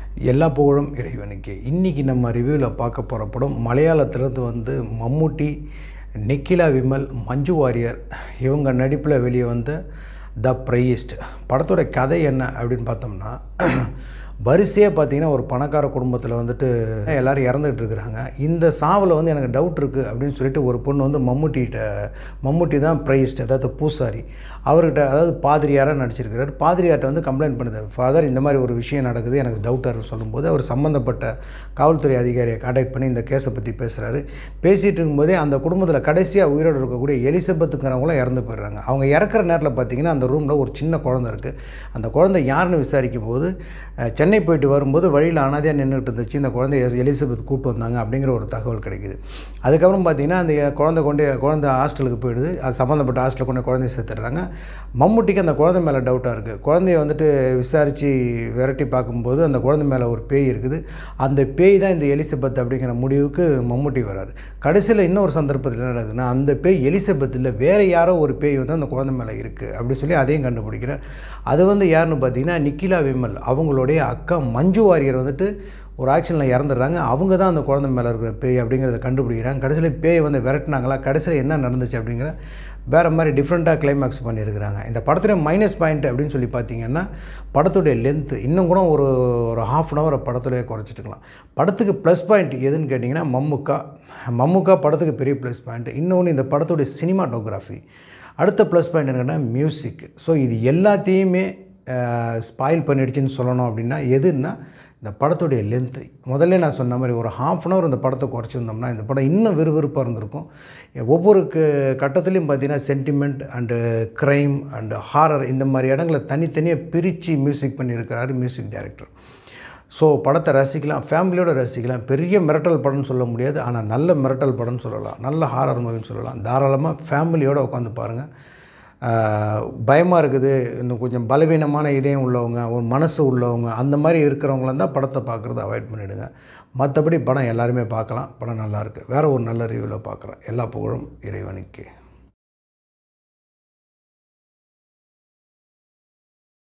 எல்லா புகழும் இறைவனுக்கு இன்றைக்கி நம்ம ரிவ்யூவில் பார்க்க போகிற படம் மலையாளத்திலிருந்து வந்து மம்முட்டி நிக்கிலா விமல் மஞ்சு வாரியர் இவங்க நடிப்பில் வெளியே வந்த த ப்ரையிஸ்ட் படத்தோட கதை என்ன அப்படின்னு பார்த்தோம்னா வரிசையாக பார்த்தீங்கன்னா ஒரு பணக்கார குடும்பத்தில் வந்துட்டு எல்லோரும் இறந்துட்டு இருக்கிறாங்க இந்த சாவில் வந்து எனக்கு டவுட் இருக்குது அப்படின்னு சொல்லிட்டு ஒரு பொண்ணு வந்து மம்முட்டிகிட்ட மம்முட்டி தான் ப்ரைஸ்ட் அதாவது பூசாரி அவர்கிட்ட அதாவது பாதிரியாராக நடிச்சிருக்கிறார் பாதிரியார்கிட்ட வந்து கம்ப்ளைண்ட் பண்ணுது ஃபாதர் இந்த மாதிரி ஒரு விஷயம் நடக்குது எனக்கு டவுட்டாக சொல்லும்போது அவர் சம்மந்தப்பட்ட காவல்துறை அதிகாரியை கான்டாக்ட் பண்ணி இந்த கேஸை பற்றி பேசுகிறாரு பேசிகிட்டு இருக்கும்போதே அந்த குடும்பத்தில் கடைசியாக உயிரோடு இருக்கக்கூடிய எலிசபெத்துங்கிறவங்களும் இறந்து போயிடுறாங்க அவங்க இறக்குற நேரத்தில் பார்த்தீங்கன்னா அந்த ரூமில் ஒரு சின்ன குழந்தை இருக்குது அந்த குழந்தை யாருன்னு விசாரிக்கும் போது அஹ், சென்னை போயிட்டு வரும்போது வழியில் அனாதையாக நின்றுட்டு இருந்துச்சு இந்த குழந்தை எலிசபெத் கூப்பிட்டு வந்தாங்க அப்படிங்கிற ஒரு தகவல் கிடைக்குது அதுக்கப்புறம் பார்த்தீங்கன்னா அந்த குழந்தை கொண்டு குழந்தை ஹாஸ்டலுக்கு போயிடுது அது சம்மந்தப்பட்ட ஹாஸ்டலுக்கு கொண்டு குழந்தைய சேர்த்துடுறாங்க மம்முட்டிக்கு அந்த குழந்தை மேலே டவுட்டாக இருக்குது குழந்தைய வந்துட்டு விசாரித்து விரட்டி பார்க்கும்போது அந்த குழந்தை மேலே ஒரு பேய் இருக்குது அந்த பேய் தான் இந்த எலிசபெத் அப்படிங்கிற முடிவுக்கு மம்முட்டி வராரு கடைசியில் இன்னொரு சந்தர்ப்பத்தில் என்ன நடக்குதுன்னா அந்த பேய் எலிசபெத் இல்லை வேறு யாரோ ஒரு பேய் வந்து அந்த குழந்தை மேலே இருக்குது அப்படி சொல்லி அதையும் கண்டுபிடிக்கிறார் அது வந்து யாருன்னு பார்த்தீங்கன்னா நிக்கிலா விமல் அவங்களுடைய அக்கா மஞ்சு வாரியர் வந்துட்டு ஒரு ஆக்ஷனில் இறந்துடுறாங்க அவங்க தான் அந்த குழந்தை மேலே இருக்கிற பேய் அப்படிங்கிறத கண்டுபிடிக்கிறாங்க கடைசியில் பேயை வந்து விரட்டினாங்களா கடைசியில் என்ன நடந்துச்சு அப்படிங்கிற வேறு மாதிரி டிஃப்ரெண்ட்டாக கிளைமேக்ஸ் பண்ணியிருக்கிறாங்க இந்த படத்துடைய மைனஸ் பாயிண்ட் அப்படின்னு சொல்லி பார்த்தீங்கன்னா படத்துடைய லென்த்து இன்னும் கூட ஒரு ஒரு ஹாஃப் அன் ஹவரை படத்துலேயே குறைச்சிட்டுக்கலாம் படத்துக்கு ப்ளஸ் பாயிண்ட் எதுன்னு கேட்டிங்கன்னா மம்முக்கா மம்முக்கா படத்துக்கு பெரிய ப்ளஸ் பாயிண்ட் இன்னொன்று இந்த படத்துடைய சினிமாட்டோகிராஃபி அடுத்த ப்ளஸ் பாயிண்ட் என்னன்னா மியூசிக் ஸோ இது எல்லாத்தையுமே ஸ்பாயில் பண்ணிடுச்சுன்னு சொல்லணும் அப்படின்னா எதுன்னா இந்த படத்துடைய லென்த்து முதல்ல நான் சொன்ன மாதிரி ஒரு ஹாஃப் அன் ஹவர் இந்த படத்தை குறைச்சிருந்தோம்னா இந்த படம் இன்னும் விறுவிறுப்பாக இருந்திருக்கும் ஒவ்வொரு க கட்டத்துலையும் பார்த்தீங்கன்னா sentiment and crime and horror இந்த மாதிரி இடங்களை தனித்தனியாக பிரித்து மியூசிக் பண்ணியிருக்கிறாரு மியூசிக் டைரக்டர் ஸோ படத்தை ரசிக்கலாம் ஃபேமிலியோட ரசிக்கலாம் பெரிய மிரட்டல் படம்னு சொல்ல முடியாது ஆனால் நல்ல மிரட்டல் படம்னு சொல்லலாம் நல்ல ஹாரர் மூவின்னு சொல்லலாம் தாராளமாக ஃபேமிலியோடு உட்காந்து பாருங்கள் பயமாக இருக்குது இன்னும் கொஞ்சம் பலவீனமான இதயம் உள்ளவங்க ஒரு மனசு உள்ளவங்க அந்த மாதிரி இருக்கிறவங்களாம் தான் படத்தை பார்க்குறத அவாய்ட் பண்ணிவிடுங்க மற்றபடி படம் எல்லாருமே பார்க்கலாம் படம் நல்லாயிருக்கு வேறு ஒரு நல்ல ரிவ்யூவில் பார்க்குறேன் எல்லா புகழும் இறைவனுக்கு